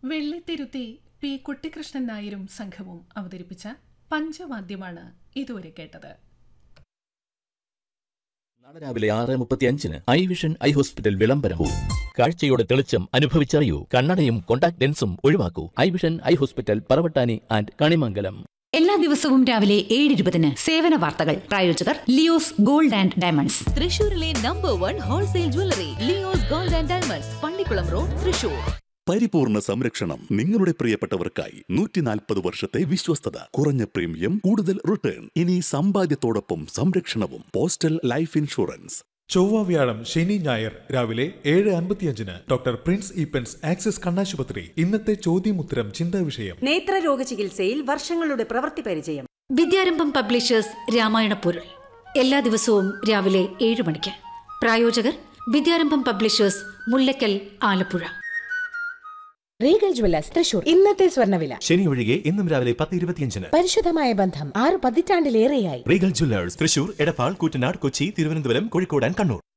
വെള്ളിത്തിരുത്തി P Kuttikrishnan നായരും സംഘവും അവതരിപ്പിച്ച പഞ്ചവാദ്യമാണ് ഇതുവരെ കേട്ടത് നാളെ രാവിലെ ആറ് മുപ്പത്തി അഞ്ചിന് ഐ വിഷൻ ഐ ഹോസ്പിറ്റൽ വിളംബരവും കാഴ്ചയുടെ തെളിച്ചം അനുഭവിച്ചറിയൂ കണ്ണടയും കോണ്ടാക്ട് ലെൻസും ഒഴിവാക്കൂ eye vision eye hospital Paravattani and Kanimangalam എല്ലാ ദിവസവും രാവിലെ ഏഴ് ഇരുപതിന് സേവന വാർത്തകൾ പ്രായോജകർ ലിയോസ് ഗോൾഡ് ആൻഡ് ഡയമണ്ട്സ് തൃശൂരിലെ number one wholesale jewellery Leo's gold and diamonds Pallikulam road Thrissur പരിപൂർണ സംരക്ഷണം നിങ്ങളുടെ പ്രിയപ്പെട്ടവർക്കായി നൂറ്റി നാൽപ്പത് വർഷത്തെ വിശ്വസ്തത കുറഞ്ഞ പ്രീമിയം കൂടുതൽ റിട്ടേൺ ഇനി സമ്പാദ്യത്തോടൊപ്പം സംരക്ഷണവും പോസ്റ്റൽ ലൈഫ് ഇൻഷുറൻസ് ചൊവ്വ വ്യാഴം ശനി ഞായർ രാവിലെ ഏഴ് അൻപത്തിയഞ്ചിന് ഡോക്ടർ പ്രിൻസ് ഈപ്പൻസ് ആക്സിസ് കണ്ണാശുപത്രി ഇന്നത്തെ ചോദ്യമുത്തരം ചിന്താ വിഷയം നേത്രരോഗ ചികിത്സയിൽ വർഷങ്ങളുടെ പ്രവൃത്തി പരിചയം വിദ്യാരംഭം പബ്ലിഷേഴ്സ് രാമായണ പൊരുൾ എല്ലാ ദിവസവും രാവിലെ ഏഴ് മണിക്ക് പ്രായോജകർ Vidyarambham publishers Mullakkal Alappuzha Regal jewellers Thrissur ഇന്നത്തെ സ്വർണ്ണവില ശനി ഒഴികെ ഇന്നും രാവിലെ പത്ത് ഇരുപത്തിയഞ്ചിന് പരിശുദ്ധമായ ബന്ധം ആറ് പതിറ്റാണ്ടിലേറെയായി Regal jewellers Thrissur Edappal Koottanad Kochi Thiruvananthapuram Kozhikode and Kannur